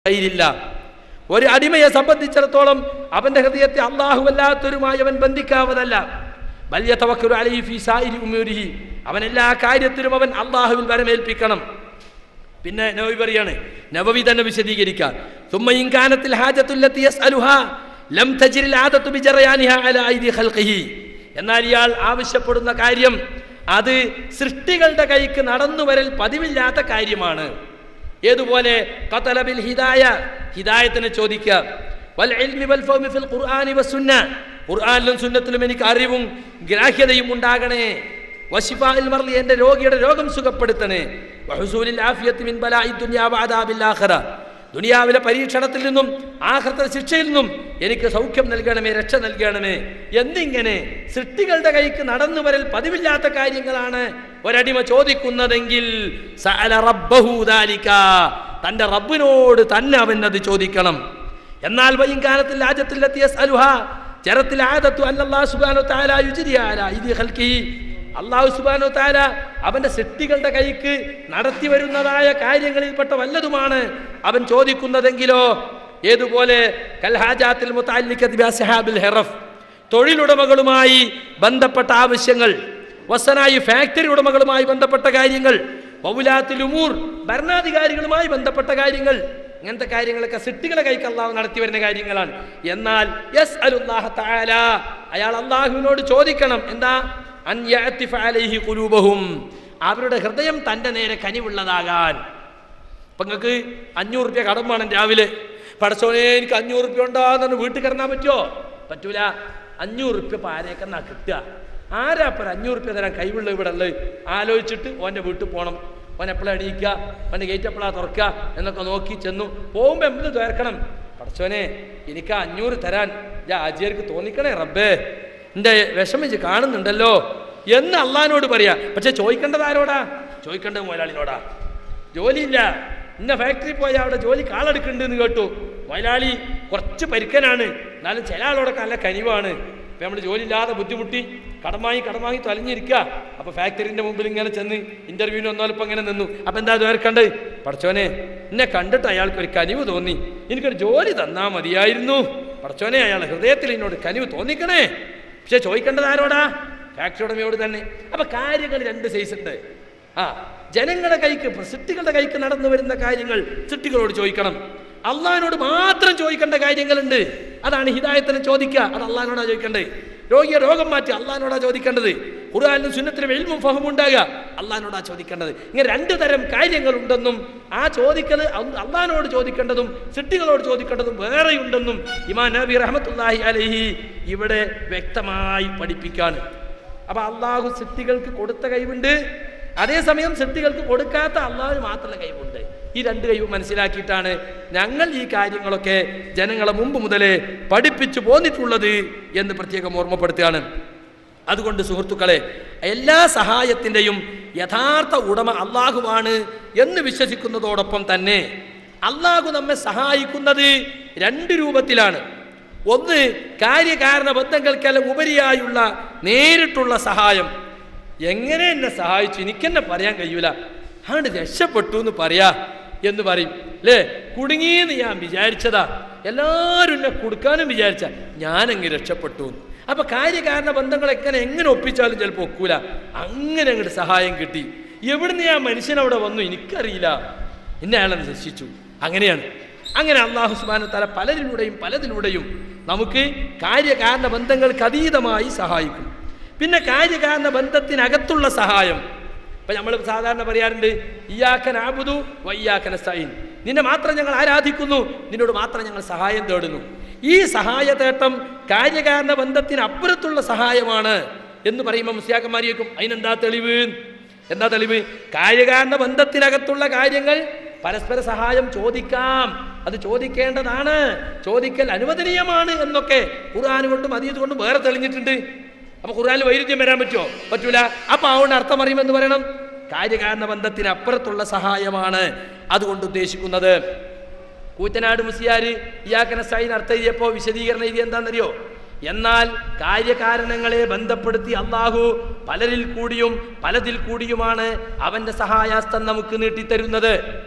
ഇല്ല ഒരു അടിമയെ സംബന്ധിച്ചിടത്തോളം അവന്റെ ഹൃദയത്തെ അള്ളാഹുവല്ലാത്തൊരുമായി അവൻ ബന്ധിക്കാവതല്ല വലിയ തവക്കരു അലൈഹി ഫീ സായിരി ഉമ്മൂരിഹി അവൻ എല്ലാ കാര്യത്തിലും അവൻ അള്ളാഹുവിൽ വരമേൽപ്പിക്കണം പിന്നെ നവവി പറയാണ് നവവി തന്നെ വിശദീകരിക്കാം സുമ്മ ഇൻകാനത്തിൽ ഹാജത്തുല്ലത്തി യസ്അലുഹാ ലം തജിരിൽ ആദത്തു ബിജറയാനിഹ അലാ ഐദി ഖൽഖിഹി എന്നാൽ ഇയാൾ ആവശ്യപ്പെടുന്ന കാര്യം അത് സൃഷ്ടികളുടെ കൈക്ക് നടന്നു വരൽ പതിവില്ലാത്ത കാര്യമാണ് ഏതുപോലെ ഖതലബിൽ ഹിദായ ഹിദായത്തിനെ ചോദിക്കുക വൽ ഇൽമി വൽ ഫഹ്മി ഫിൽ ഖുർആനി വസുന്ന ഖുർആനിലും സുന്നത്തിലും എനിക്ക് അറിവും ഗ്രാഹ്യതയും ഉണ്ടാകണേ വശിഫാഇൽ മർലി എൻ്റെ രോഗിയുടെ രോഗം സുഖപ്പെടുത്തണേ വഹുസൂലിൽ ആഫിയത്ത് മിൻ ബലാഇ ദുനിയാ വഅദാബിൽ ആഖിറ ദുനിയാവിലെ പരീക്ഷണത്തിൽ നിന്നും ആഹ്റത്തെ ശിക്ഷയിൽ നിന്നും എനിക്ക് സൗഖ്യം നൽകണമേ രക്ഷ നൽകണമേ എന്നിങ്ങനെ സൃഷ്ടികളുടെ കൈക്ക് നടന്നു വരൽ പതിവില്ലാത്ത കാര്യങ്ങളാണ് ഒരടിമ ചോദിക്കുന്നതെങ്കിൽ സഅല റബ്ബഹു ദാലിക. തന്റെ റബ്ബിനോട് തന്നെ അവൻ അത് ചോദിക്കണം എന്നാൽ വൈകാലത്തിൽ രാജ്യത്തിലെത്തിയ സലുഹ ചരത്തിൽ ആദത്തു അല്ലല്ലാഹു സുബ്ഹാനഹു തആല യുജ്രി അലാ ഇദി ഖൽഖിഹി അള്ളാഹു സുബാനോ താര അവന്റെ സൃഷ്ടികളുടെ കൈക്ക് നടത്തി വരുന്നതായ കാര്യങ്ങളിൽപ്പെട്ട വല്ലതുമാണ് അവൻ ചോദിക്കുന്നതെങ്കിലോ ഏതുപോലെ കൽഹാജാത്തിൽ മുത്തഅല്ലിഖത്ത് ബിഅസ്ഹാബിൽ ഹെറഫ് തൊഴിലുടമകളുമായി ബന്ധപ്പെട്ട ആവശ്യങ്ങൾ വസനായി ഫാക്ടറി ഉടമകളുമായി ബന്ധപ്പെട്ട കാര്യങ്ങൾ വൗലാത്തിൽ ഉമൂർ ഭരണാധികാരികളുമായി ബന്ധപ്പെട്ട കാര്യങ്ങൾ ഇങ്ങനത്തെ കാര്യങ്ങളൊക്കെ സിട്ടികളെ കൈക്ക് അള്ളാഹു നടത്തി വരുന്ന കാര്യങ്ങളാണ് എന്നാൽ യസ് അലുല്ലാഹ താല അയാൾ അള്ളാഹുവിനോട് ചോദിക്കണം എന്താ അൻ യഅത്തിഫ അലൈഹി ഖുലൂബഹും അവരുടെ ഹൃദയം തൻ്റെ നേരെ കനിവുള്ളതാകാൻ അപ്പം നിങ്ങൾക്ക് അഞ്ഞൂറ് റുപ്യ കടം വേണം രാവിലെ പടച്ചോനെ എനിക്ക് അഞ്ഞൂറ് റുപ്യ ഉണ്ടോന്ന് വീട്ടിൽ കിടന്നാൽ പറ്റുമോ പറ്റൂല അഞ്ഞൂറ് റുപ്യ ഇപ്പം ആരേക്കെന്നാ കിട്ടുക ആരാ ഇപ്പം അഞ്ഞൂറ് റുപ്യ തരാൻ കൈവുള്ള ഇവിടെ ഉള്ളത് ആലോചിച്ചിട്ട് ഓൻ്റെ വീട്ടിൽ പോകണം ഓൻ എപ്പോഴാണ് എണീക്കുക ഓൻ്റെ ഗേറ്റ് എപ്പോഴാണ് തുറക്കുക എന്നൊക്കെ നോക്കി ചെന്നു പോകുമ്പോൾ എന്ത് തുയർക്കണം പടച്ചോനെ എനിക്ക് ആ അഞ്ഞൂറ് തരാൻ ഞാൻ ആജിയർക്ക് തോന്നിക്കണേ റബ്ബേ എൻ്റെ വിഷമിച്ച് കാണുന്നുണ്ടല്ലോ എന്ന് അള്ളഹാനോട് പറയാ പക്ഷെ ചോദിക്കേണ്ടത് ആരോടാ ചോദിക്കേണ്ടത് മുതലാളിനോടാ ജോലിയില്ല ഇന്ന ഫാക്ടറി പോയാൽ അവിടെ ജോലി കാളെടുക്കുന്നുണ്ട് എന്ന് കേട്ടു മുതലാളി കുറച്ച് പരിക്കനാണ് എന്നാലും ചില ആളോടൊക്കെ നല്ല കനിവാണ് ഇപ്പം നമ്മൾ ജോലിയില്ലാതെ ബുദ്ധിമുട്ടി കടം വാങ്ങി കടം വാങ്ങി തൊലഞ്ഞിരിക്കുക അപ്പോൾ ഫാക്ടറിൻ്റെ മുമ്പിൽ ഇങ്ങനെ ചെന്ന് ഇൻ്റർവ്യൂവിന് വന്നാലിപ്പോൾ ഇങ്ങനെ നിന്നു അപ്പം എന്താ വേർക്കണ്ട് പടച്ചോനെ എന്നെ കണ്ടിട്ട് അയാൾക്ക് ഒരു കനിവ് തോന്നി എനിക്കൊരു ജോലി തന്നാ മതിയായിരുന്നു പടച്ചോനെ അയാൾ ഹൃദയത്തിൽ എന്നോട് കനിവ് തോന്നിക്കണേ പക്ഷെ ചോദിക്കേണ്ടത് ആരോടാ ഫാക്ടറി ഉടമയോട് തന്നെ അപ്പൊ കാര്യങ്ങൾ രണ്ട് സൈസ് ഉണ്ട് ആ ജനങ്ങളുടെ കൈക്ക് സൃഷ്ടികളുടെ കൈക്ക് നടന്നു വരുന്ന കാര്യങ്ങൾ സൃഷ്ടികളോട് ചോദിക്കണം അള്ളഹാനോട് മാത്രം ചോദിക്കേണ്ട കാര്യങ്ങളുണ്ട് അതാണ് ഹിദായത്തിനെ ചോദിക്കുക അത് അള്ളഹാനോടാ ചോദിക്കേണ്ടത് രോഗിയെ രോഗം മാറ്റി അള്ളഹാനോടാ ചോദിക്കേണ്ടത് ഖുർആാനും സുന്നത്തിനും എൽമും ഫഹമും ഉണ്ടാകുക അള്ളഹാനോടാ ചോദിക്കേണ്ടത് ഇങ്ങനെ രണ്ട് തരം കാര്യങ്ങളുണ്ടെന്നും ആ ചോദിക്കൽ അള്ളഹാനോട് ചോദിക്കേണ്ടതും സൃഷ്ടികളോട് ചോദിക്കേണ്ടതും വേറെയുണ്ടെന്നും ഇമാൻ നബി റഹ്മത്തുല്ലാഹി അലഹി ഇവിടെ വ്യക്തമായി പഠിപ്പിക്കാണ് അപ്പൊ അള്ളാഹു സൃഷ്ടികൾക്ക് കൊടുത്ത കഴിവുണ്ട് അതേസമയം സൃഷ്ടികൾക്ക് കൊടുക്കാത്ത അള്ളാഹുവിന് മാത്രമുള്ള കഴിവുണ്ട് ഈ രണ്ട് കഴിവ് മനസ്സിലാക്കിയിട്ടാണ് ഞങ്ങൾ ഈ കാര്യങ്ങളൊക്കെ ജനങ്ങളെ മുമ്പ് മുതലേ പഠിപ്പിച്ചു പോന്നിട്ടുള്ളത് എന്ന് പ്രത്യേകം ഓർമ്മപ്പെടുത്തുകയാണ് അതുകൊണ്ട് സുഹൃത്തുക്കളെ എല്ലാ സഹായത്തിൻ്റെയും യഥാർത്ഥ ഉടമ അള്ളാഹുവാണ് എന്ന് വിശ്വസിക്കുന്നതോടൊപ്പം തന്നെ അള്ളാഹു നമ്മെ സഹായിക്കുന്നത് രണ്ട് രൂപത്തിലാണ് ഒന്ന് കാര്യകാരണ ബന്ധങ്ങൾക്കെല്ലാം ഉപരിയായുള്ള നേരിട്ടുള്ള സഹായം എങ്ങനെ എന്നെ സഹായിച്ചു എനിക്കെന്നെ പറയാൻ കഴിയൂല അതുകൊണ്ട് രക്ഷപ്പെട്ടു എന്ന് പറയാ എന്ന് പറയും അല്ലേ കുടുങ്ങിയെന്ന് ഞാൻ വിചാരിച്ചതാ എല്ലാവരും എന്നെ കൊടുക്കാനും വിചാരിച്ച ഞാനങ്ങ് രക്ഷപ്പെട്ടു എന്ന്. അപ്പൊ കാര്യകാരണ ബന്ധങ്ങൾ എങ്ങനെ എങ്ങനെ ഒപ്പിച്ചാലും ചിലപ്പോൾ ഒക്കൂല അങ്ങനെ അങ്ങോട്ട് സഹായം കിട്ടി എവിടുന്ന് ഞാൻ മനുഷ്യനവിടെ വന്നു എനിക്കറിയില്ല എന്നെ അയാളെ രക്ഷിച്ചു അങ്ങനെയാണ് അങ്ങനെ അള്ളാഹു സുബാന തല പലരിലൂടെയും പലതിലൂടെയും നമുക്ക് കാര്യകാരണ ബന്ധങ്ങൾക്ക് അതീതമായി സഹായിക്കും പിന്നെ കാര്യകാരണ ബന്ധത്തിനകത്തുള്ള സഹായം ഇപ്പൊ നമ്മൾ സാധാരണ പറയാറുണ്ട് ഇയാക്കൻ ആബുദു വയ്യാക്കന സൈൻ നിന്നെ മാത്രം ഞങ്ങൾ ആരാധിക്കുന്നു നിന്നോട് മാത്രം ഞങ്ങൾ സഹായം തേടുന്നു ഈ സഹായ തേട്ടം കാര്യകാരണ ബന്ധത്തിന് അപ്പുറത്തുള്ള സഹായമാണ് എന്ന് പറയുമ്പോൾ മുസ്ലിയാക്കന്മാരിയേക്കും അതിനെന്താ തെളിവ് എന്താ തെളിവ് കാര്യകാരണ ബന്ധത്തിനകത്തുള്ള കാര്യങ്ങൾ പരസ്പര സഹായം ചോദിക്കാം അത് ചോദിക്കേണ്ടതാണ് ചോദിക്കൽ അനുവദനീയമാണ് എന്നൊക്കെ ഖുർആൻ കൊണ്ടും അതീത് കൊണ്ടും വേറെ തെളിഞ്ഞിട്ടുണ്ട് അപ്പൊ ഖുർആനിൽ വൈരുദ്ധ്യം വരാൻ പറ്റുമോ പറ്റൂല അപ്പൊ അതുകൊണ്ട് അർത്ഥം അറിയുമെന്ന് പറയണം കാര്യകാരണ ബന്ധത്തിന് അപ്പുറത്തുള്ള സഹായമാണ് അതുകൊണ്ട് ഉദ്ദേശിക്കുന്നത് കൂറ്റനാട് മുസിയാര് ഇയാക്കന സൈൻ അർത്ഥം എഴുതിയപ്പോ വിശദീകരണം എഴുതി എന്താണെന്നറിയോ എന്നാൽ കാര്യകാരണങ്ങളെ ബന്ധപ്പെടുത്തി അള്ളാഹു പലരിൽ കൂടിയും പലതിൽ കൂടിയുമാണ് അവന്റെ സഹായാസ്തം നമുക്ക് നീട്ടിത്തരുന്നത്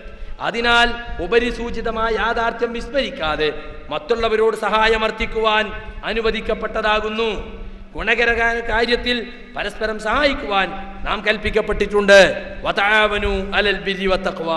അതിനാൽ ഉപരിസൂചിതമായ യാഥാർത്ഥ്യം വിസ്മരിക്കാതെ മറ്റുള്ളവരോട് സഹായമർത്ഥിക്കുവാൻ അനുവദിക്കപ്പെട്ടതാകുന്നു ഗുണകരമായ കാര്യത്തിൽ പരസ്പരം സഹായിക്കുവാൻ നാം കൽപ്പിക്കപ്പെട്ടിട്ടുണ്ട് വതആവനു അലൽ ബിരി വത്തഖ്വാ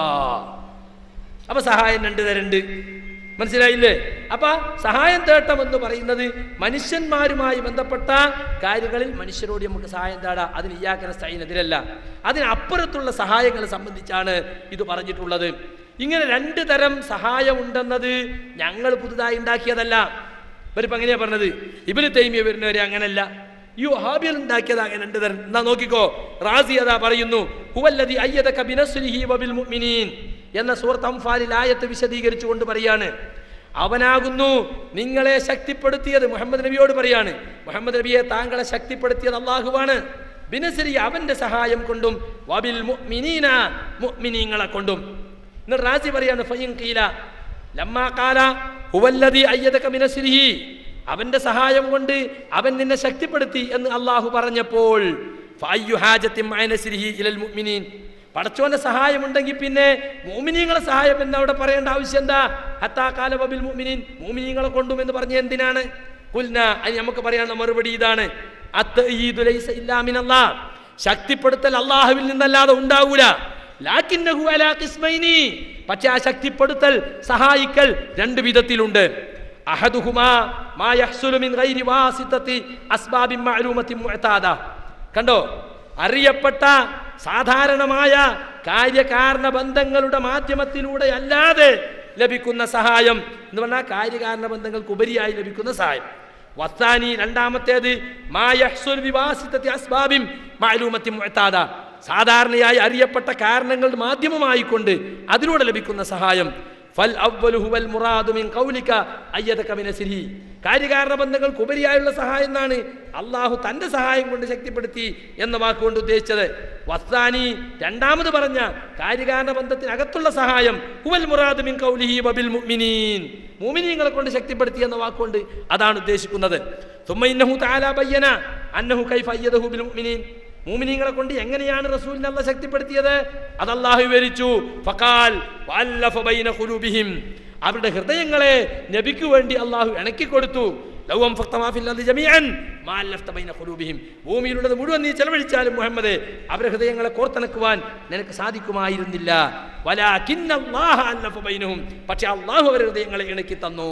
അപ്പൊ സഹായം രണ്ട് തരണ്ട് മനസ്സിലായില്ലേ അപ്പൊ സഹായം തേട്ടം എന്ന് പറയുന്നത് മനുഷ്യന്മാരുമായി ബന്ധപ്പെട്ട കാര്യങ്ങളിൽ മനുഷ്യരോട് നമുക്ക് സഹായം തേടാം അതിന് ഇയാക്കന സൈനെതിരല്ല അതിനപ്പുറത്തുള്ള സഹായങ്ങളെ സംബന്ധിച്ചാണ് ഇത് പറഞ്ഞിട്ടുള്ളത് ഇങ്ങനെ രണ്ട് തരം സഹായം ഉണ്ടെന്നത് ഞങ്ങൾ പുതുതായി ഉണ്ടാക്കിയതല്ല ഇവരിപ്പോ എങ്ങനെയാ പറഞ്ഞത് ഇവന് തൈമിയ വരുന്നവരെ അങ്ങനല്ല ഈ ഹാബിയൽ ഉണ്ടാക്കിയത് അങ്ങനെ രണ്ട് തരം എന്നാ നോക്കിക്കോ റാസി അതാ പറയുന്നു ഹുവല്ലദി അയ്യദക ബിനസ്രിഹി വബിൽ മുഅ്മിനീൻ എന്ന സൂറത്ത് അംഫാലിൽ ആയത്ത് വിശദീകരിച്ചുകൊണ്ട് പറയാണ് അവനാകുന്നു നിങ്ങളെ ശക്തിപ്പെടുത്തിയത് മുഹമ്മദ് നബിയോട് പറയാണ് മുഹമ്മദ് നബിയെ താങ്കളെ ശക്തിപ്പെടുത്തിയത് അള്ളാഹുവാണ് ബിനസരി അവന്റെ സഹായം കൊണ്ടും വബിൽ മുഅ്മിനീന മുഅ്മിനീങ്ങളെ കൊണ്ടും എന്നിട്ട് റാസി പറയാണ് ഫയിൻ ഖീല ലമ്മാ ഖാല ഹുവല്ലദി അയ്യദക ബിനസ്രിഹി അവന്റെ സഹായം കൊണ്ട് അവൻ നിന്നെ ശക്തിപ്പെടുത്തി എന്ന് അള്ളാഹു പറഞ്ഞപ്പോൾ ഫഅയ്യു ഹാജത്തിൻ മഅ നസ്രിഹി ഇലൽ മുഅ്മിനീൻ പടച്ചോന്റെ സഹായം ഉണ്ടെങ്കിൽ പിന്നെ മോമിനീങ്ങളെ സഹായം എന്ന് അവിടെ പറയേണ്ട ആവശ്യം എന്താ ഹത്താ കാല ബബിൽ മോമിനീൻ മോമിനീങ്ങളെ കൊണ്ടും എന്ന് പറഞ്ഞ എന്തിനാണ് കുൽന അതിന് നമുക്ക് പറയാനുള്ള മറുപടി ഇതാണ് അത്തഈദു ലൈസ ഇല്ലാ മിനല്ലാഹ്. ശക്തിപ്പെടുത്തൽ അള്ളാഹുവിൽ നിന്നല്ലാതെ ഉണ്ടാവൂല ലാക്കിന്നഹു അലാ ഖിസ്മൈനി പക്ഷേ ആ ശക്തിപ്പെടുത്തൽ സഹായിക്കൽ രണ്ട് വിധത്തിലുണ്ട് അഹദുഹുമാ മാ യഹ്സുലു മിൻ ഗൈരി വാസിത്തത്തി അസ്ബാബിൻ മഅലൂമത്തിൻ മുഅതാദ കണ്ടോ അറിയപ്പെട്ട സാധാരണമായ കാര്യകാരണ ബന്ധങ്ങളുടെ മാധ്യമത്തിലൂടെ അല്ലാതെ ലഭിക്കുന്ന സഹായം എന്ന് പറഞ്ഞാൽ കാര്യകാരണ ബന്ധങ്ങൾക്ക് ഉപരിയായി ലഭിക്കുന്ന സഹായം വസ്താനി രണ്ടാമത്തേത് മായഹ്സുൽ വിവാസിത്തത്തി അസ്ബാബിം മാലൂമത്തി മുഅത്താദ സാധാരണയായി അറിയപ്പെട്ട കാരണങ്ങൾ മാധ്യമമായിക്കൊണ്ട് അതിലൂടെ ലഭിക്കുന്ന സഹായം ഫൽ അവ്വലു ഹുവൽ മുറാദു മിൻ ഖൗലിക അയ്യദക മിനസ്രിഹി കാര്യകാരണ ബന്ധങ്ങൾക്ക് ഉപരിയായുള്ള സഹായം എന്നാണ് അള്ളാഹു തന്റെ സഹായം കൊണ്ട് ശക്തിപ്പെടുത്തി എന്ന വാക്കുകൊണ്ട് ഉദ്ദേശിച്ചത് വസ്താനി രണ്ടാമത് പറഞ്ഞ കാര്യകാരണ ബന്ധത്തിനകത്തുള്ള സഹായം ഹുവൽ മുറാദു മിൻ ഖൗലിഹി വബിൽ മുഅ്മിനീൻ മുഅ്മിനീങ്ങളെ കൊണ്ട് ശക്തിപ്പെടുത്തി എന്ന വാക്കുകൊണ്ട് അതാണ് ഉദ്ദേശിക്കുന്നത് ثم إنه تعالى بين أنه كيف أيده بالمؤمنين മൂമിനീങ്ങളെ കൊണ്ട് എങ്ങനെയാണ് റസൂലിനെ അല്ല ശക്തിപ്പെടുത്തിയത് അത് അള്ളാഹു വിവരിച്ചു ഫഖാൽ വഅല്ലഫ ബൈന ഖുലൂബിഹിം അവരുടെ ഹൃദയങ്ങളെ നബിക്ക് വേണ്ടി അള്ളാഹു ഇണക്കി കൊടുത്തു ലൗ അൻഫഖ്ത മാ ഫിൽ അർദി ജമീഅൻ മാ അല്ലഫ്ത ബൈന ഖുലൂബിഹിം ഭൂമിയിലുള്ളത് മുഴുവൻ നീ ചെലവഴിച്ചാലും മുഹമ്മദ് അവരുടെ ഹൃദയങ്ങളെ കോർത്തിണക്കുവാൻ നിനക്ക് സാധിക്കുമായിരുന്നില്ല വലാകിന്ന അല്ലാഹ അല്ലഫ ബൈനഹും പക്ഷേ അള്ളാഹു അവരുടെ ഹൃദയങ്ങളെ ഇണക്കി തന്നു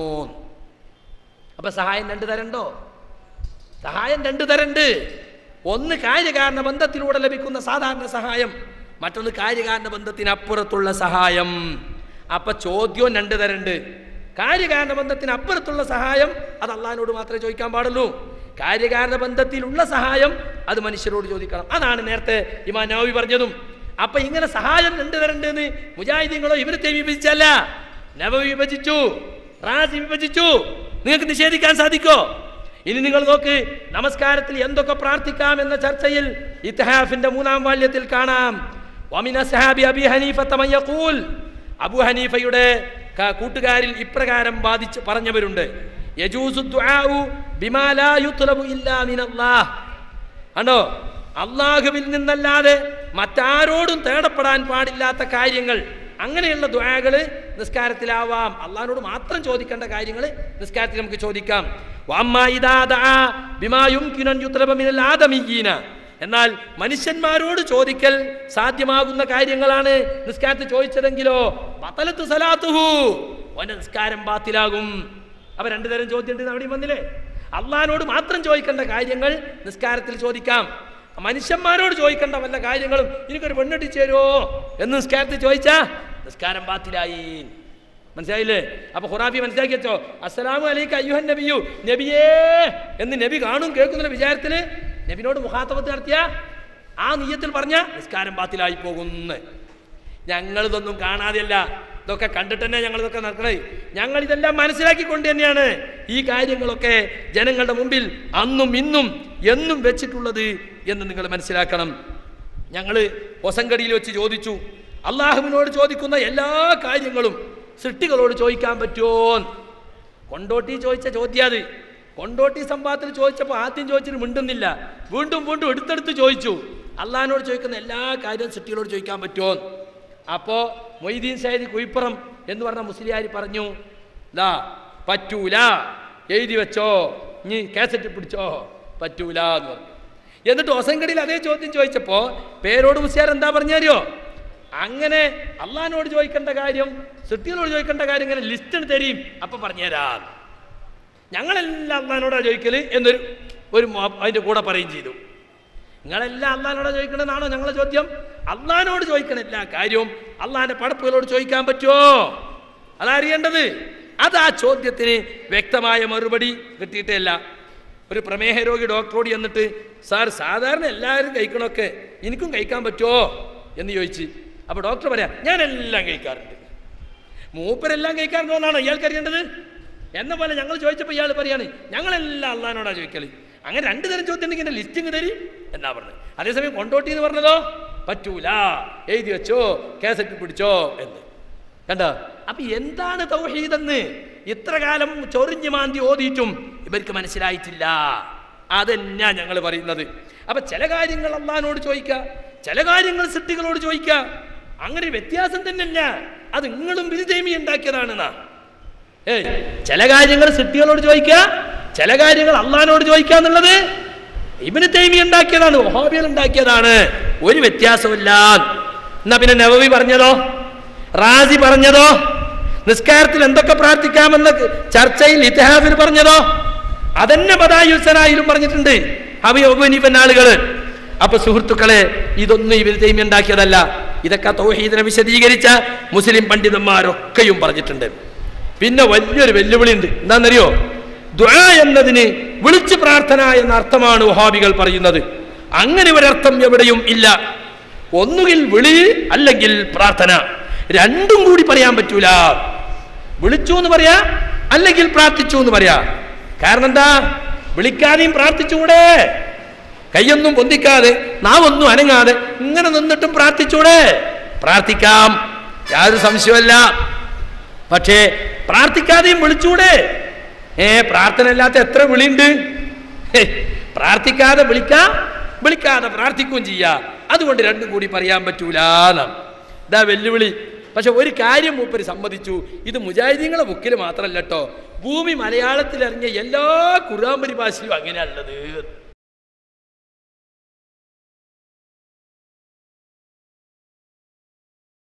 അപ്പൊ സഹായം രണ്ട് തരണ്ടോ സഹായം രണ്ട് തരണ്ട് ഒന്ന് കാര്യകാരണ ബന്ധത്തിലൂടെ ലഭിക്കുന്ന സാധാരണ സഹായം മറ്റൊന്ന് കാര്യകാരണ ബന്ധത്തിനപ്പുറത്തുള്ള സഹായം അപ്പൊ ചോദ്യവും രണ്ട് തരണ്ട് കാര്യകാരണ ബന്ധത്തിനപ്പുറത്തുള്ള സഹായം അത് അള്ളഹാനോട് മാത്രമേ ചോദിക്കാൻ പാടുള്ളൂ കാര്യകാരണ ബന്ധത്തിലുള്ള സഹായം അത് മനുഷ്യരോട് ചോദിക്കണം അതാണ് നേരത്തെ ഇമാ നവവി പറഞ്ഞതും അപ്പൊ ഇങ്ങനെ സഹായം രണ്ട് തരണ്ട് എന്ന് മുജാഹിദീങ്ങളോ ഇവരത്തെ വിഭജിച്ചല്ല നവവി വിഭജിച്ചു റാസി വിഭജിച്ചു നിങ്ങൾക്ക് നിഷേധിക്കാൻ സാധിക്കോ ഇനി നിങ്ങൾ നോക്ക് നമസ്കാരത്തിൽ എന്തൊക്കെ പ്രാർത്ഥിക്കാം എന്ന ചർച്ചയിൽ ഇത്ഹാഫിന്റെ മൂന്നാം വാല്യത്തിൽ കാണാം വമിന സഹാബി അബി ഹനീഫത്ത മൻ യഖൂൽ അബു ഹനീഫയുടെ ക- കൂട്ടുകാരിൽ ഇപ്രകാരം ബാധിച്ച് പറഞ്ഞവരുണ്ട് യജൂസു ദുആഉ ബിമാ ലാ യുത്ലബു ഇല്ലാ മിനല്ലാഹ് ആണോ അള്ളാഹുവിൽ നിന്നല്ലാതെ മറ്റാരോടും തേടപ്പെടാൻ പാടില്ലാത്ത കാര്യങ്ങൾ അങ്ങനെയുള്ള ദ്വാകള് നിസ്കാരത്തിലാവാം അള്ളാഹിനോട് മാത്രം ചോദിക്കേണ്ട കാര്യങ്ങൾ നിസ്കാരത്തിൽ നമുക്ക് ചോദിക്കാം വഅമ്മാ ഇദാ ദആ ബിമാ യുംകിനു അൻ യുത്ലബ മിനൽ ആദമിയ്യീന എന്നാൽ മനുഷ്യന്മാരോട് ചോദിക്കൽ സാധ്യമാകുന്ന കാര്യങ്ങളാണ് നിസ്കാരത്തിൽ ചോദിച്ചതെങ്കിലോ ബതലത്ത് സലാത്തുഹു ഓന്റെ നിസ്കാരം ബാത്തിലാകും അപ്പൊ രണ്ടു തരം ചോദ്യം ഉണ്ട് അവിടെയും വന്നില്ലേ അള്ളഹാനോട് മാത്രം ചോദിക്കേണ്ട കാര്യങ്ങൾ നിസ്കാരത്തിൽ ചോദിക്കാം മനുഷ്യന്മാരോട് ചോദിക്കേണ്ട വല്ല കാര്യങ്ങളും എനിക്കൊരു പെണ്ണെട്ടിച്ച് തരുമോ എന്ന് നിസ്കാരത്തിൽ ചോദിച്ചാ നിസ്കാരം ബാത്തിലായി മനസ്സിലായില്ലേ അപ്പൊ ഖുറാബി മനസ്സിലാക്കി വെച്ചോ അസ്സലാമു അലൈക്കും അയ്യുഹൻ നബിയു നബിയേ എന്ന് നബി കാണും കേൾക്കുന്ന വിചാരത്തില് നബിനോട് മുഖാത്തബത്ത് നടത്തിയ ആ നീയത്തിൽ പറഞ്ഞ നിസ്കാരം ബാത്തിലായി പോകുന്നു ഞങ്ങൾ ഇതൊന്നും കാണാതെയല്ല ഇതൊക്കെ കണ്ടിട്ട് തന്നെ ഞങ്ങൾ ഇതൊക്കെ നടക്കണേ ഞങ്ങൾ ഇതെല്ലാം മനസ്സിലാക്കിക്കൊണ്ട് തന്നെയാണ് ഈ കാര്യങ്ങളൊക്കെ ജനങ്ങളുടെ മുമ്പിൽ അന്നും ഇന്നും എന്നും വെച്ചിട്ടുള്ളത് എന്ന് നിങ്ങൾ മനസ്സിലാക്കണം ഞങ്ങൾ ഒസങ്കടിയിൽ വെച്ച് ചോദിച്ചു അള്ളാഹുവിനോട് ചോദിക്കുന്ന എല്ലാ കാര്യങ്ങളും സൃഷ്ടികളോട് ചോദിക്കാൻ പറ്റുമോ കൊണ്ടോട്ടി ചോദിച്ച ചോദ്യം അത് കൊണ്ടോട്ടി സംഭവത്തിൽ ചോദിച്ചപ്പോൾ ആദ്യം ചോദിച്ചിട്ട് മിണ്ടുന്നില്ല വീണ്ടും വീണ്ടും എടുത്തെടുത്ത് ചോദിച്ചു അള്ളഹാനോട് ചോദിക്കുന്ന എല്ലാ കാര്യവും സൃഷ്ടികളോട് ചോദിക്കാൻ പറ്റുമോ അപ്പോൾ മൊയ്തീൻ സൈദ് കുയിപ്പുറം എന്ന് പറഞ്ഞ മുസ്ലിയാർ പറഞ്ഞു ലാ പറ്റൂല എഴുതി വെച്ചോ നീ കാസറ്റ് പിടിച്ചോ പറ്റൂല എന്ന് പറഞ്ഞു എന്നിട്ട് ഒസങ്കടിയിൽ അതേ ചോദ്യം ചോദിച്ചപ്പോ പേരോട് മുസ്ലിയാർ എന്താ പറഞ്ഞാരിയോ അങ്ങനെ അള്ളഹാനോട് ചോദിക്കേണ്ട കാര്യം സൃഷ്ടികളോട് ചോദിക്കേണ്ട കാര്യം ഇങ്ങനെ ലിസ്റ്റ് തരും അപ്പൊ പറഞ്ഞുതരാം ഞങ്ങളെല്ലാം അള്ളഹാനോടാ ചോദിക്കല് എന്നൊരു ഒരു മോ- അതിന്റെ കൂടെ പറയും ചെയ്തു നിങ്ങളെല്ലാം അള്ളഹാനോടാ ചോദിക്കണമെന്നാണോ ഞങ്ങളെ ചോദ്യം അള്ളഹാനോട് ചോദിക്കണ എല്ലാ കാര്യവും അള്ളാഹിന്റെ പടപ്പുകളോട് ചോദിക്കാൻ പറ്റുമോ അതറിയേണ്ടത് അത് ആ ചോദ്യത്തിന് വ്യക്തമായ മറുപടി കിട്ടിയിട്ടില്ല ഒരു പ്രമേഹ രോഗി ഡോക്ടറോട് ചെന്നിട്ട് സാർ സാധാരണ എല്ലാവരും കഴിക്കണമൊക്കെ എനിക്കും കഴിക്കാൻ പറ്റുമോ എന്ന് ചോദിച്ച് അപ്പോൾ ഡോക്ടർ പറയാം ഞാനെല്ലാം കഴിക്കാറുണ്ട് മൂപ്പരെല്ലാം കഴിക്കാറുണ്ടോ എന്നാണോ ഇയാൾക്ക് അറിയേണ്ടത് എന്ന പോലെ ഞങ്ങൾ ചോദിച്ചപ്പോൾ ഇയാൾ പറയാണ് ഞങ്ങളെല്ലാം അള്ളഹാനോടാ ചോദിക്കല് അങ്ങനെ രണ്ട് തരം ചോദ്യം ഉണ്ടെങ്കിൽ എൻ്റെ ലിസ്റ്റിങ് തരും എന്നാ പറഞ്ഞത് അതേസമയം കൊണ്ടോട്ടി എന്ന് പറഞ്ഞതോ പറ്റൂല എഴുതി വെച്ചോ കേസറ്റ് പിടിച്ചോ എന്ന് കണ്ടോ അപ്പൊ എന്താണ് തൗഹീദെന്ന് ഇത്ര കാലം ചൊറിഞ്ഞു മാന്തി ഓതിയിട്ടും ഇവർക്ക് മനസ്സിലായിട്ടില്ല അതെന്നാ ഞങ്ങൾ പറയുന്നത് അപ്പൊ ചില കാര്യങ്ങൾ അള്ളഹാനോട് ചോദിക്കുക ചില കാര്യങ്ങൾ സൃഷ്ടികളോട് ചോദിക്കുക അങ്ങനെ ഒരു വ്യത്യാസം തന്നെയല്ല അത് നിങ്ങളും ബിരുദേമി ഉണ്ടാക്കിയതാണെന്നാ ഏയ് ചില കാര്യങ്ങൾ സൃഷ്ടികളോട് ചോദിക്കുക ചില കാര്യങ്ങൾ അള്ളഹാനോട് ചോദിക്കുക എന്നുള്ളത് ഇബിന് തൈമി ഉണ്ടാക്കിയതാണ് വഹാബികൾ ഉണ്ടാക്കിയതാണ് ഒരു വ്യത്യാസമില്ല എന്നാ പിന്നെ നവവി പറഞ്ഞതോ റാസി പറഞ്ഞതോ നിസ്കാരത്തിൽ എന്തൊക്കെ പ്രാർത്ഥിക്കാമെന്ന് ചർച്ചയിൽ ഇത്തിഹാസിൽ പറഞ്ഞതോ അതന്നെ ബദായുസനായാലും പറഞ്ഞിട്ടുണ്ട് അവയോപനീപൻ ആളുകള് അപ്പൊ സുഹൃത്തുക്കളെ ഇതൊന്നും ഇവർ തൈമി ഉണ്ടാക്കിയതല്ല ഇതൊക്കെ തൗഹീദിനെ വിശദീകരിച്ച മുസ്ലിം പണ്ഡിതന്മാരൊക്കെയും പറഞ്ഞിട്ടുണ്ട് പിന്നെ വലിയൊരു വെല്ലുവിളി ഉണ്ട് എന്താണെന്നറിയോ ദുആ എന്നതിന് വിളിച്ചു പ്രാർത്ഥന എന്ന അർത്ഥമാണ് വഹാബികൾ പറയുന്നത് അങ്ങനെ ഒരർത്ഥം എവിടെയും ഇല്ല ഒന്നുകിൽ വിളി അല്ലെങ്കിൽ പ്രാർത്ഥന രണ്ടും കൂടി പറയാൻ പറ്റൂല വിളിച്ചു എന്ന് പറയാ അല്ലെങ്കിൽ പ്രാർത്ഥിച്ചു എന്ന് പറയാ കാരണം എന്താ വിളിക്കാതെയും പ്രാർത്ഥിച്ചുകൂടെ കൈയൊന്നും പൊന്തിക്കാതെ നാവൊന്നും അനങ്ങാതെ ഇങ്ങനെ നിന്നിട്ടും പ്രാർത്ഥിച്ചൂടെ പ്രാർത്ഥിക്കാം യാതൊരു സംശയമല്ല പക്ഷേ പ്രാർത്ഥിക്കാതെയും വിളിച്ചൂടെ ഏ പ്രാർത്ഥന അല്ലാത്ത എത്ര വിളിയുണ്ട് ഹേ, പ്രാർത്ഥിക്കാതെ വിളിക്കാം വിളിക്കാതെ പ്രാർത്ഥിക്കുകയും ചെയ്യാം അതുകൊണ്ട് രണ്ടും കൂടി പറയാൻ പറ്റൂല എന്നാണ് ഇതാ വെല്ലുവിളി പക്ഷെ ഒരു കാര്യം മൂപ്പര് സമ്മതിച്ചു ഇത് മുജാഹിദീങ്ങളെ ബുക്കിൽ മാത്രമല്ല കേട്ടോ ഭൂമി മലയാളത്തിൽ ഇറങ്ങിയ എല്ലാ ഖുർആൻ പരിഭാഷയിലും അങ്ങനെയാണുള്ളത്